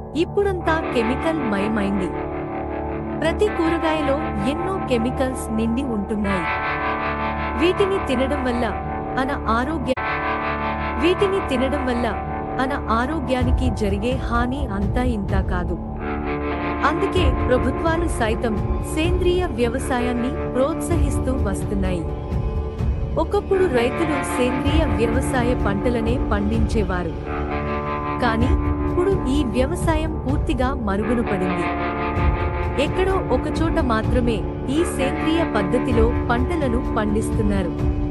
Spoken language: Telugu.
ఇప్పుడంతా కెమికల్ మయమైంది ప్రతి కూరగాయలో ఎన్నో కెమికల్స్ నిండి ఉంటున్నాయి వీటిని తినడం వల్ల మన ఆరోగ్య వీటిని తినడం వల్ల మన ఆరోగ్యానికి జరిగే హాని అంతా ఇంత కాదు అందుకే ప్రభుత్వాలు సైతం సేంద్రియ వ్యవసాయాన్ని ప్రోత్సహిస్తూ వస్తున్నాయి ఒకప్పుడు రైతులు సేంద్రియ వ్యవసాయ పంటలనే పండించేవారు కానీ ఇప్పుడు ఈ వ్యవసాయం పూర్తిగా మరుగున పడింది ఎక్కడో ఒకచోట మాత్రమే ఈ సేంద్రియ పద్ధతిలో పంటలను పండిస్తున్నారు